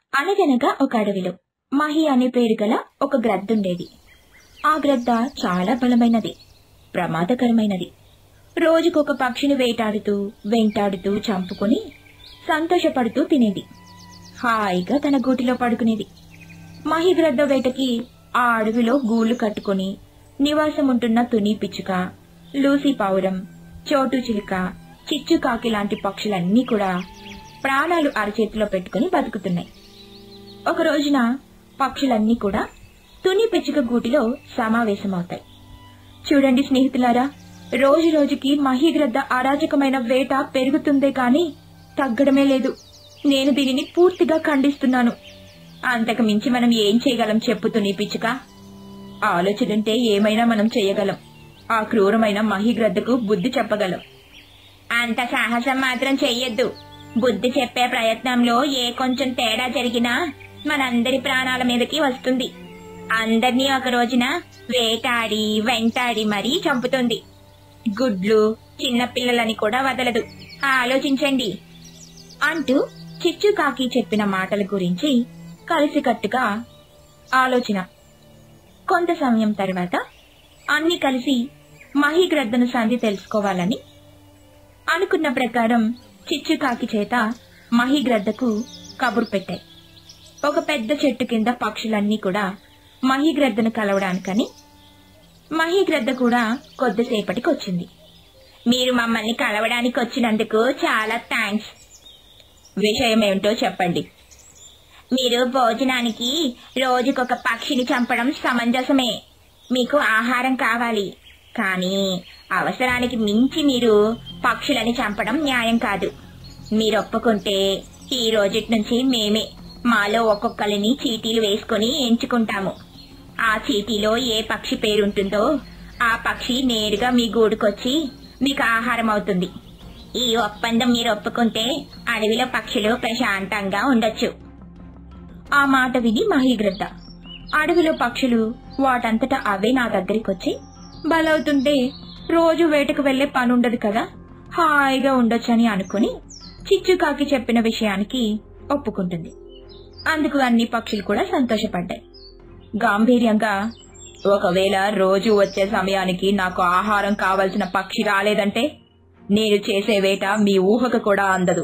అనగనగా ఒక అడవిలో మహి అనే పేరు గల ఒక గ్రద్దుండేది ఆ గ్రద్ద చాలా బలమైనది ప్రమాదకరమైనది రోజుకొక పక్షిని వేటాడుతూ వెంటాడుతూ చంపుకొని సంతోషపడుతూ తినేది హాయిగా తన గూటిలో పడుకునేది మహిగ్రద్ద వేటకి ఆ అడవిలో గూళ్లు కట్టుకుని నివాసముంటున్న తుని పిచ్చుక లూసీ పావురం చోటు చిలుక చిచ్చుకాకి లాంటి పక్షులన్నీ కూడా ప్రాణాలు అరచేతిలో పెట్టుకుని బతుకుతున్నాయి ఒక రోజున పక్షులన్నీ కూడా తుని పిచ్చుక గూటిలో సమావేశమవుతాయి చూడండి స్నేహితులారా రోజు రోజుకి మహిగ్రద్ద అరాజకమైన వేట పెరుగుతుందే కాని తగ్గడమే లేదు నేను దీనిని పూర్తిగా ఖండిస్తున్నాను అంతకు మించి మనం ఏం చేయగలం చెప్పు తుని పిచ్చుక ఆలోచనుంటే ఏమైనా మనం చేయగలం ఆ క్రూరమైన మహిగ్రద్దకు బుద్ధి చెప్పగలం అంత సాహసం మాత్రం చెయ్యొద్దు బుద్ధి చెప్పే ప్రయత్నంలో ఏ కొంచెం తేడా జరిగినా మనందరి ప్రాణాల మీదకి వస్తుంది అందర్నీ ఒక రోజున వేటాడి వెంటాడి మరీ చంపుతుంది గుడ్లు చిన్న పిల్లలని కూడా వదలదు ఆలోచించండి అంటూ చిచ్చుకాకి చెప్పిన మాటల గురించి కలిసికట్టుగా ఆలోచన కొంత సమయం తర్వాత అన్ని కలిసి మహిగ్రద్దను సంధి తెలుసుకోవాలని అనుకున్న ప్రకారం చిచ్చుకాకి చేత మహిగ్రద్దకు కబురు పెట్టాయి ఒక పెద్ద చెట్టు కింద పక్షులన్నీ కూడా మహిగ్రద్దను కలవడానికని మహిగ్రద్ద కూడా కొద్దిసేపటికి వచ్చింది మీరు మమ్మల్ని కలవడానికి వచ్చినందుకు చాలా థ్యాంక్స్ విషయం ఏమిటో చెప్పండి మీరు భోజనానికి రోజుకొక పక్షిని చంపడం సమంజసమే మీకు ఆహారం కావాలి కానీ అవసరానికి మించి మీరు పక్షులని చంపడం న్యాయం కాదు మీరు ఒప్పుకుంటే ఈ రోజుటి నుంచి మేమే మాలో ఒక్కొక్కరిని చీటీలు వేసుకుని ఎంచుకుంటాము ఆ చీటీలో ఏ పక్షి పేరుంటుందో ఆ పక్షి నేరుగా మీ గూడుకొచ్చి మీకు ఆహారం అవుతుంది ఈ ఒప్పందం మీరు ఒప్పుకుంటే అడవిలో పక్షులు ప్రశాంతంగా ఉండొచ్చు ఆ మాట విని మహీగ్రద్ద అడవిలో పక్షులు వాటంతటా అవే నా దగ్గరికొచ్చి బలవుతుంటే రోజు వేటకు వెళ్లే పనుండదు కదా హాయిగా ఉండొచ్చని అనుకుని చిచ్చుకాకి చెప్పిన విషయానికి ఒప్పుకుంటుంది అందుకు అన్ని పక్షులు కూడా సంతోషపడ్డాయి గాంభీర్యంగా ఒకవేళ రోజు వచ్చే సమయానికి నాకు ఆహారం కావలసిన పక్షి రాలేదంటే నేను చేసే వేట మీ ఊహకు కూడా అందదు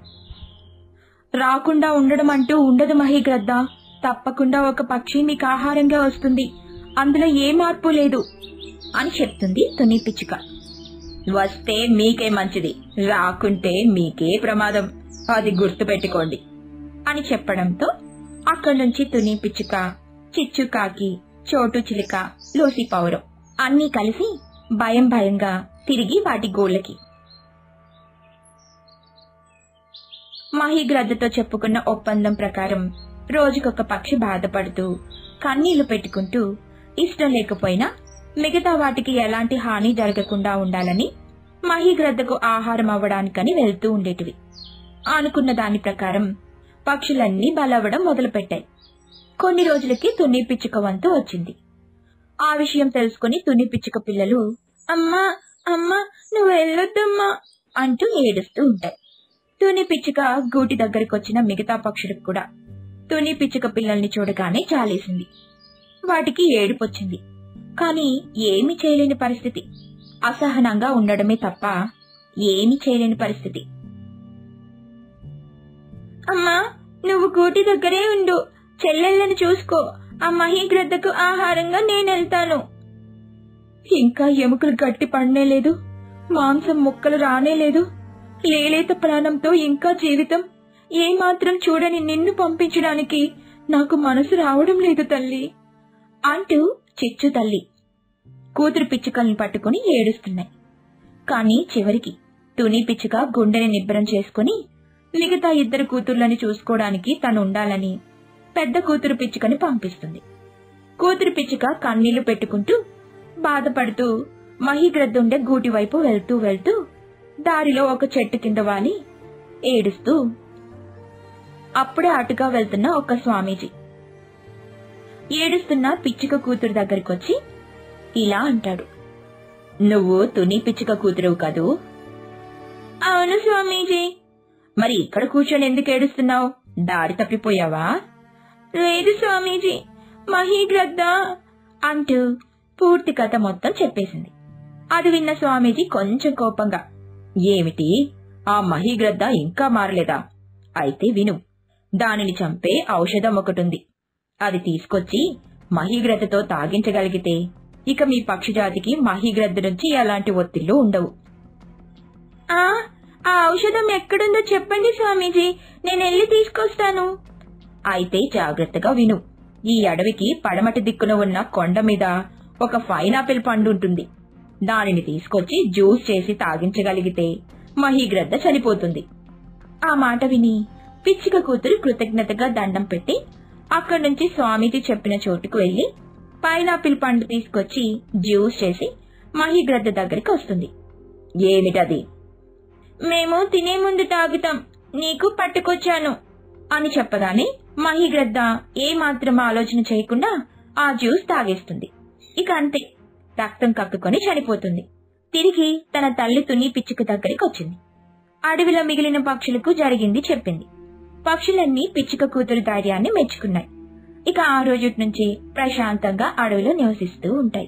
రాకుండా ఉండడం అంటూ ఉండదు మహీగ్రద్ద తప్పకుండా ఒక పక్షి మీకు ఆహారంగా వస్తుంది అందులో ఏ మార్పు లేదు అని చెప్తుంది తుని పిచ్చుక వస్తే మీకే మంచిది రాకుంటే మీకే ప్రమాదం అది గుర్తు పెట్టుకోండి అని చెప్పడంతో అక్కడి నుంచి తుని పిచ్చుక చిచ్చుకాకి చోటు చిలుక లోసి పౌరం అన్నీ కలిసి భయం భయంగా తిరిగి వాటి గోళ్ళకి మహిగ్రద్దతో చెప్పుకున్న ఒప్పందం ప్రకారం రోజుకొక పక్షి బాధపడుతూ కన్నీళ్లు పెట్టుకుంటూ ఇష్టం లేకపోయినా మిగతా వాటికి ఎలాంటి హాని జరగకుండా ఉండాలని మహిగ్రద్దకు ఆహారం అవ్వడానికని వెళ్తూ ఉండేటివి అనుకున్న దాని ప్రకారం పక్షులన్నీ బలవ్వడం మొదలుపెట్టాయి కొన్ని రోజులకి తుని పిచ్చుక వంతు వచ్చింది ఆ విషయం తెలుసుకుని తుని పిచ్చుక పిల్లలు అమ్మా అమ్మా నువ్వు వెళ్ళొద్దమ్మా అంటూ ఏడుస్తూ ఉంటాయి తుని పిచ్చుక గూటి దగ్గరకొచ్చిన మిగతా పక్షులకు కూడా తుని పిచ్చుక పిల్లల్ని చూడగానే చాలేసింది వాటికి ఏడుపొచ్చింది కాని ఏమి చేయలేని పరిస్థితి అసహనంగా ఉండడమే తప్ప ఏమి చేయలేని పరిస్థితి అమ్మా నువ్వు గూటి దగ్గరే ఉండు చెల్లెళ్ళని చూసుకో ఆ మహీగ్రద్దకు ఆహారంగా నేనెళ్తాను ఇంకా ఎముకలు గట్టి పడనే లేదు మాంసం ముక్కలు రానే లేదు లేలేత ప్రాణంతో ఇంకా జీవితం ఏమాత్రం చూడని నిన్ను పంపించడానికి నాకు మనసు రావడం లేదు తల్లి అంటూ చిచ్చు తల్లి కూతురు పిచ్చుకల్ని పట్టుకుని ఏడుస్తున్నాయి కాని చివరికి తుని పిచ్చుక గుండెని నిబ్బరం చేసుకుని మిగతా ఇద్దరు కూతుర్లని చూసుకోవడానికి తను ఉండాలని పెద్ద కూతురు పిచ్చుకని పంపిస్తుంది కూతురు పిచ్చుక కన్నీళ్లు పెట్టుకుంటూ బాధపడుతూ మహిగ్రద్దుండే గూటి వైపు వెళ్తూ వెళ్తూ దారిలో ఒక చెట్టు కింద వాలి ఏడుస్తూ అప్పుడే అటుగా వెళ్తున్న ఒక స్వామీజీ ఏడుస్తున్న పిచ్చుక కూతురు దగ్గరికొచ్చి ఇలా అంటాడు నువ్వు తుని పిచ్చుక కూతురువు కదూ అవును స్వామీజీ మరి ఇక్కడ కూర్చొని ఎందుకు ఏడుస్తున్నావు దారి తప్పిపోయావా లేదు స్వామీజీ మహీగ్రద్ద అంటూ పూర్తి కథ మొత్తం చెప్పేసింది అది విన్న స్వామీజీ కొంచెం కోపంగా ఏమిటి ఆ మహీగ్రద్ద ఇంకా మారలేదా అయితే విను దానిని చంపే ఔషధం ఒకటుంది అది తీసుకొచ్చి మహీగ్రద్దతో తాగించగలిగితే ఇక మీ పక్షిజాతికి మహీగ్రద్ద నుంచి ఎలాంటి ఒత్తిళ్లు ఉండవు ఆ ఆ ఔషధం ఎక్కడుందో చెప్పండి స్వామీజీ నేను వెళ్ళి తీసుకొస్తాను అయితే జాగ్రత్తగా విను ఈ అడవికి పడమటి దిక్కున ఉన్న కొండ మీద ఒక పైనాపిల్ పండు ఉంటుంది దానిని తీసుకొచ్చి జ్యూస్ చేసి తాగించగలిగితే మహీగ్రద్ద చనిపోతుంది ఆ మాట విని పిచ్చిక కూతురు కృతజ్ఞతగా దండం పెట్టి అక్కడి నుంచి స్వామీజీ చెప్పిన చోటుకు వెళ్లి పైనాపిల్ పండు తీసుకొచ్చి జ్యూస్ చేసి మహీగ్రద్ద దగ్గరికి వస్తుంది ఏమిటది మేము తినే ముందు తాగుతాం నీకు పట్టుకొచ్చాను అని చెప్పగానే మహిగ్రద్ద ఏమాత్రం ఆలోచన చేయకుండా ఆ జ్యూస్ తాగేస్తుంది ఇక అంతే రక్తం కక్కుకొని చనిపోతుంది తిరిగి తన తల్లి తుని పిచ్చుక దగ్గరికి వచ్చింది అడవిలో మిగిలిన పక్షులకు జరిగింది చెప్పింది పక్షులన్నీ పిచ్చుక కూతురు ధైర్యాన్ని మెచ్చుకున్నాయి ఇక ఆ రోజు నుంచి ప్రశాంతంగా అడవిలో నివసిస్తూ ఉంటాయి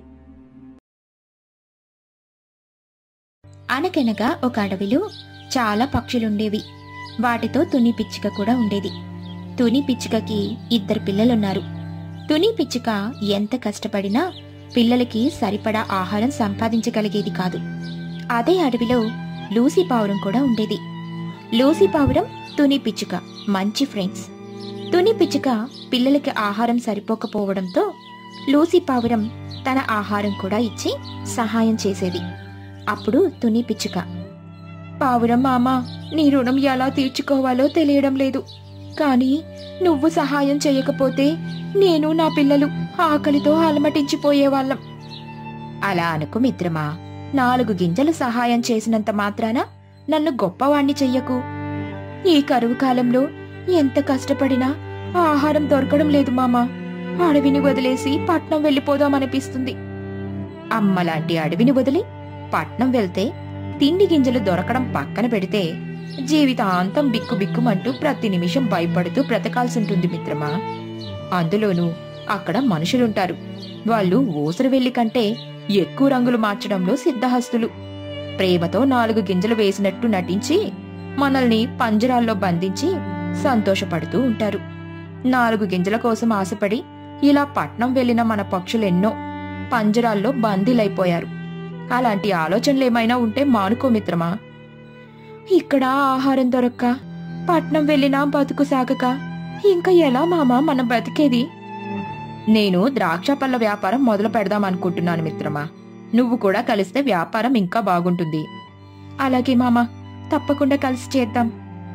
అనగనగా ఒక అడవిలో చాలా పక్షులుండేవి వాటితో తుని పిచ్చుక కూడా ఉండేది తుని పిచ్చుకకి ఇద్దరు పిల్లలున్నారు తుని పిచ్చుక ఎంత కష్టపడినా పిల్లలకి సరిపడా ఆహారం సంపాదించగలిగేది కాదు అదే అడవిలో లూసీ పావురం కూడా ఉండేది లూసీ పావురం తుని పిచ్చుక మంచి ఫ్రెండ్స్ తుని పిచ్చుక పిల్లలకి ఆహారం సరిపోకపోవడంతో లూసీ పావురం తన ఆహారం కూడా ఇచ్చి సహాయం చేసేది అప్పుడు తుని పిచ్చుక పావురం మామ నీ రుణం ఎలా తీర్చుకోవాలో తెలియడం లేదు కానీ నువ్వు సహాయం చేయకపోతే నేను నా పిల్లలు ఆకలితో అలమటించిపోయేవాళ్ళం అలా అనుకు మిత్రమా నాలుగు గింజలు సహాయం చేసినంత మాత్రాన నన్ను గొప్పవాణ్ణి చెయ్యకు ఈ కరువు కాలంలో ఎంత కష్టపడినా ఆహారం దొరకడం లేదు మామా అడవిని వదిలేసి పట్నం వెళ్ళిపోదామనిపిస్తుంది అమ్మలాంటి అడవిని వదిలి పట్నం వెళ్తే తిండి గింజలు దొరకడం పక్కన పెడితే జీవితాంతం బిక్కు బిక్కుమంటూ ప్రతి నిమిషం భయపడుతూ బ్రతకాల్సి ఉంటుంది మిత్రమా అందులోనూ అక్కడ మనుషులుంటారు వాళ్ళు ఊసరవెల్లి కంటే ఎక్కువ రంగులు మార్చడంలో సిద్ధహస్తులు ప్రేమతో నాలుగు గింజలు వేసినట్టు నటించి మనల్ని పంజరాల్లో బంధించి సంతోషపడుతూ ఉంటారు నాలుగు గింజల కోసం ఆశపడి ఇలా పట్నం వెళ్లిన మన పక్షులెన్నో పంజరాల్లో బందీలైపోయారు అలాంటి ఆలోచనలేమైనా ఉంటే మానుకో మిత్రమా ఇక్కడ ఆహారం దొరక్క పట్నం వెళ్ళినా బతుకు సాగక ఇంకా ఎలా మామా మనం బతికేది నేను ద్రాక్ష పళ్ళ వ్యాపారం మొదలు పెడదాం అనుకుంటున్నాను మిత్రమా నువ్వు కూడా కలిస్తే వ్యాపారం ఇంకా బాగుంటుంది అలాగే మామా తప్పకుండా కలిసి చేద్దాం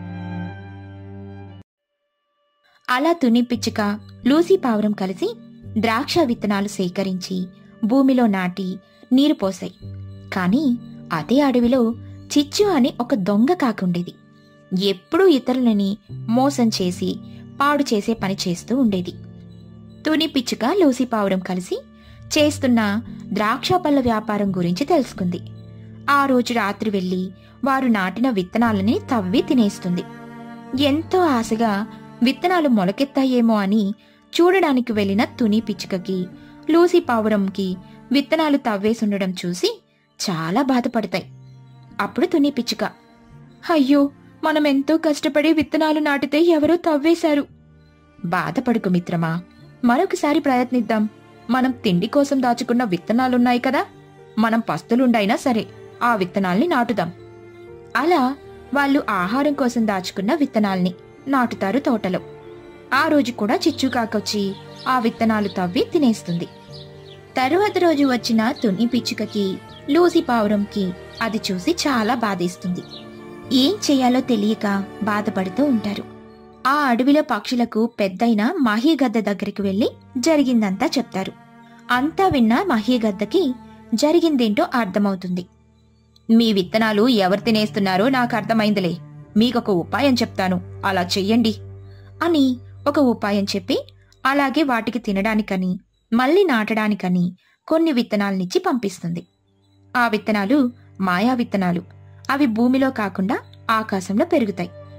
అలా తుని పిచ్చుక లూసీ పావురం కలిసి ద్రాక్ష విత్తనాలు సేకరించి భూమిలో నాటి నీరు పోసాయి కానీ అదే అడవిలో చిచ్చు అని ఒక దొంగ కాకుండేది ఎప్పుడూ ఇతరులని మోసం చేసి పాడు చేసే పని చేస్తూ ఉండేది తుని పిచ్చుక లూసి పావురం కలిసి చేస్తున్న ద్రాక్ష పళ్ళ వ్యాపారం గురించి తెలుసుకుంది ఆ రోజు రాత్రి వెళ్లి వారు నాటిన విత్తనాలని తవ్వి తినేస్తుంది ఎంతో ఆశగా విత్తనాలు మొలకెత్తాయేమో అని చూడడానికి వెళ్లిన తుని పిచ్చుకకి లూసి పావురంకి విత్తనాలు తవ్వేసుండడం చూసి చాలా బాధపడతాయి అప్పుడు తుని పిచ్చుక అయ్యో మనం ఎంతో కష్టపడి విత్తనాలు నాటితే ఎవరో తవ్వేశారు బాధపడుకు మిత్రమా మరొకసారి ప్రయత్నిద్దాం మనం తిండి కోసం దాచుకున్న విత్తనాలున్నాయి కదా మనం పస్తులుండైనా సరే ఆ విత్తనాల్ని నాటుదాం అలా వాళ్ళు ఆహారం కోసం దాచుకున్న విత్తనాల్ని నాటుతారు తోటలో ఆ రోజు కూడా చిచ్చుకాకొచ్చి ఆ విత్తనాలు తవ్వి తినేస్తుంది తరువాత రోజు వచ్చిన తుని పిచ్చుకకి లూసి పావురంకి అది చూసి చాలా బాధేస్తుంది ఏం చేయాలో తెలియక బాధపడుతూ ఉంటారు ఆ అడవిలో పక్షులకు పెద్దయిన మహీగద్ద దగ్గరికి వెళ్లి జరిగిందంతా చెప్తారు అంతా విన్న మహీగద్దకి జరిగిందేంటో అర్థమవుతుంది మీ విత్తనాలు ఎవరు తినేస్తున్నారో నాకు అర్థమైందిలే మీకొక ఉపాయం చెప్తాను అలా చెయ్యండి అని ఒక ఉపాయం చెప్పి అలాగే వాటికి తినడానికని మళ్ళీ నాటడానికని కొన్ని విత్తనాలనిచ్చి పంపిస్తుంది ఆ విత్తనాలు మాయా విత్తనాలు అవి భూమిలో కాకుండా ఆకాశంలో పెరుగుతాయి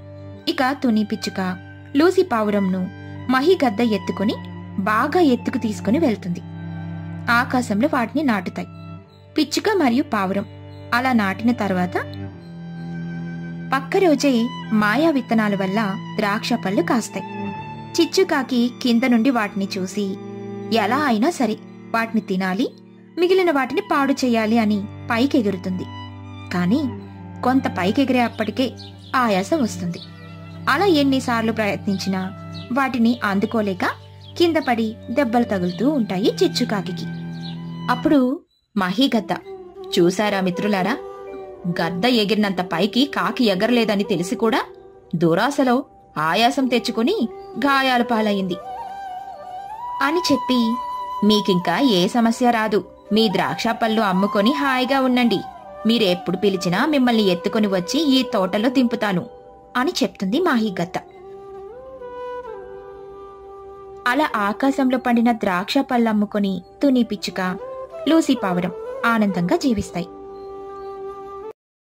ఇక తుని పిచ్చుక లూసి పావురంను మహి గద్ద ఎత్తుకుని బాగా ఎత్తుకు తీసుకుని వెళ్తుంది ఆకాశంలో వాటిని నాటుతాయి పిచ్చుక మరియు పావురం అలా నాటిన తర్వాత పక్క రోజే మాయా విత్తనాల వల్ల ద్రాక్ష పళ్ళు కాస్తాయి చిచ్చుకాకి కింద నుండి వాటిని చూసి ఎలా అయినా సరే వాటిని తినాలి మిగిలిన వాటిని పాడు చేయాలి అని పైకి ఎగురుతుంది కానీ కొంత పైకి ఎగిరే అప్పటికే ఆయాసం వస్తుంది అలా ఎన్నిసార్లు ప్రయత్నించినా వాటిని అందుకోలేక కింద పడి దెబ్బలు తగులుతూ ఉంటాయి చిచ్చుకాకి అప్పుడు మహీగద్ద చూశారా మిత్రులారా గద్ద ఎగిరినంత పైకి కాకి ఎగరలేదని తెలిసి కూడా దురాశలో ఆయాసం తెచ్చుకుని గాయాల పాలయ్యింది అని చెప్పి మీకింకా ఏ సమస్య రాదు మీ ద్రాక్ష పళ్ళు అమ్ముకొని హాయిగా ఉండండి మీరెప్పుడు పిలిచినా మిమ్మల్ని ఎత్తుకొని వచ్చి ఈ తోటలో దింపుతాను అని చెప్తుంది మాహీగద్ద అలా ఆకాశంలో పండిన ద్రాక్ష పళ్ళమ్ముకొని తుని పిచ్చుక లూసి పావురం ఆనందంగా జీవిస్తాయి